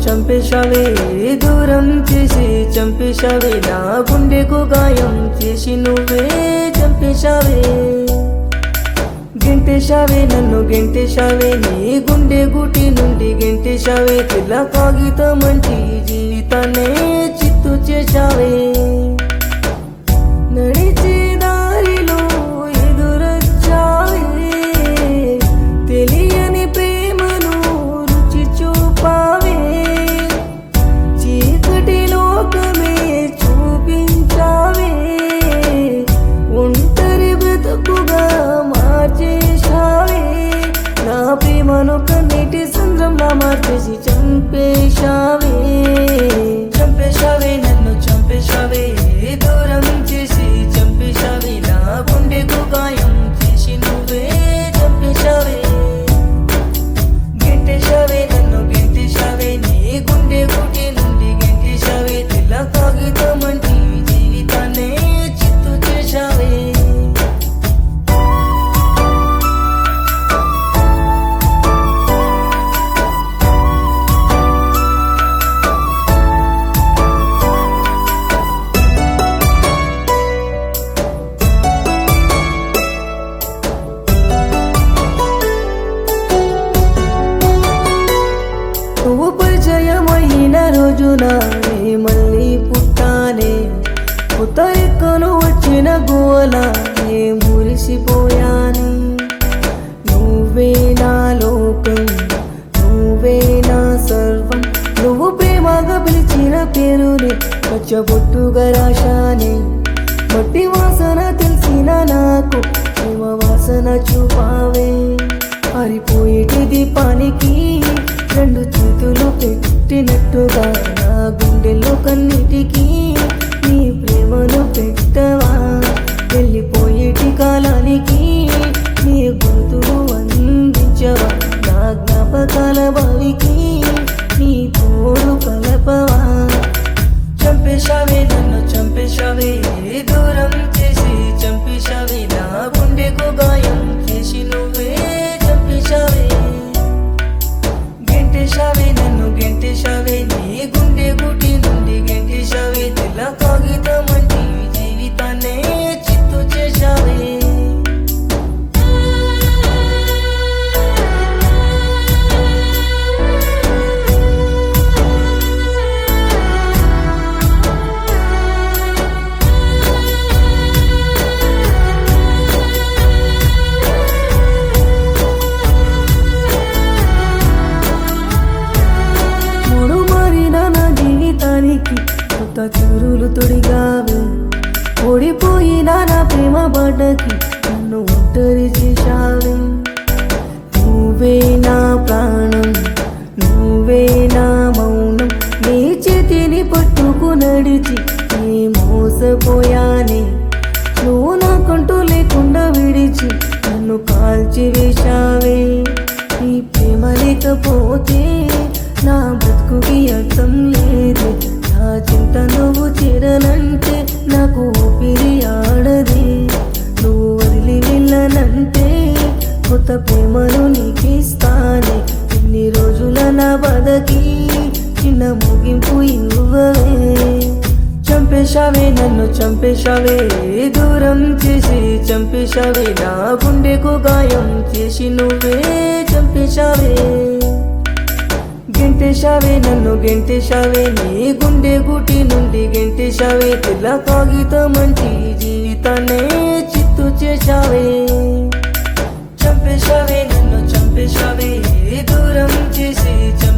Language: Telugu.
చంపేశావే దూరం చేసి చంపేశావే నా గుండెకు గాయం చేసి నువ్వే చంపేశావే గెంటేశావే నన్ను గెంటేశావే నీ గుండె గుటి నుండి గెంటేశావే తెల్ల కాగితమంటి జీవితాన్నే చిత్తు చేశావే నడిచే దారిలో ఎదురొచ్చావే తెలియని ప్రేమను రుచి చూపావే చీకటి లోకమే చూపించావే ఒంటరి బ్రతుకుగా మార్చేశావే నా ప్రేమను కన్నీటి సంద్రంలా మార్చేసి చంపేశావే చంపేశావే నన్ను చంపేశావే దూరం చేసి చంపేశావే నా గుండెకు గాయం చేసి నువ్వే చంపేశావే గెంటేశావే నన్ను గెంటేశావే నీ గుండె గుటి నుండి గెంటేశావే తెల్ల కాగితమంటి జీవితాన్నే చిత్తు చేశావే నువ్వు పరిచయమైన రోజున నే మళ్ళీ పుట్టానే కొత్త రెక్కలు వచ్చిన గోల నే మురిసిపోయానే నువ్వే నా లోకం నువ్వే నా సర్వం నువ్వు ప్రేమగా పిలిచిన పేరుని పచ్చబొట్టుగా రాశానే మట్టి వాసన తెలిసిన నాకు ప్రేమ వాసన చూపావే పారిపోయేటి దీపానికి రెండు చేతులు పెట్టినట్టుగా నా గుండెల్లో కన్నిటికి నీ ప్రేమను పెట్టవా వెళ్ళిపోయేటి కాలానికి నీ గొంతును అందించవా నా జ్ఞాపకాల బావికి నీ తోడు కలపవా చంపేశావే నన్ను చంపేశావే దూరం చేసి చంపేశావే నా గుండెకు గాయం చేసి నువ్వే చంపేశావే గెంటేశావే నన్ను గెంటేశావే నీ గుండె గుటి నుండి గెంటేశావే తెల్ల కాగితమంటి జీవితాన్నే చిత్తు చేశావే మూడు మారిన నా జీవితానికి కొత్త చెరువులు తొడిగావే ఓడిపోయిన నా ప్రేమ బాటకి నన్ను ఒంటరి చేశావే నువ్వే నా ప్రాణం నువ్వే నా మౌనం నీ చేతిని పట్టుకు నడిచి నీ మోసపోయానే నువ్వు నాకంటూ లేకుండా విడిచి నన్ను కాల్చి వేశావే నీ ప్రేమ లేకపోతే నా బ్రతుకుకి అర్థం లేదు నా చింత నువ్వు చేరనంటే నాకు ఊపిరి ఆడదే నువ్వు వదిలి వెళ్ళనంటే కొత్త ప్రేమను నీకిస్తానే ఇన్ని రోజుల నా బాధకి చిన్న ముగింపు ఇవ్వవే చంపేశావే నన్ను చంపేశావే దూరం చేసి చంపేశావే నా గుండెకు గాయం చేసి నువ్వే చంపేశావే గెంటేశావే నన్ను గెంటేశావే నీ గుండె గుటి నుండి గెంటేశావే తెల్ల కాగితమంటి జీవితాన్నే చిత్తు చేశావే చంపేశావే నన్ను చంపేశావే దూరం చేసి చంపేశావే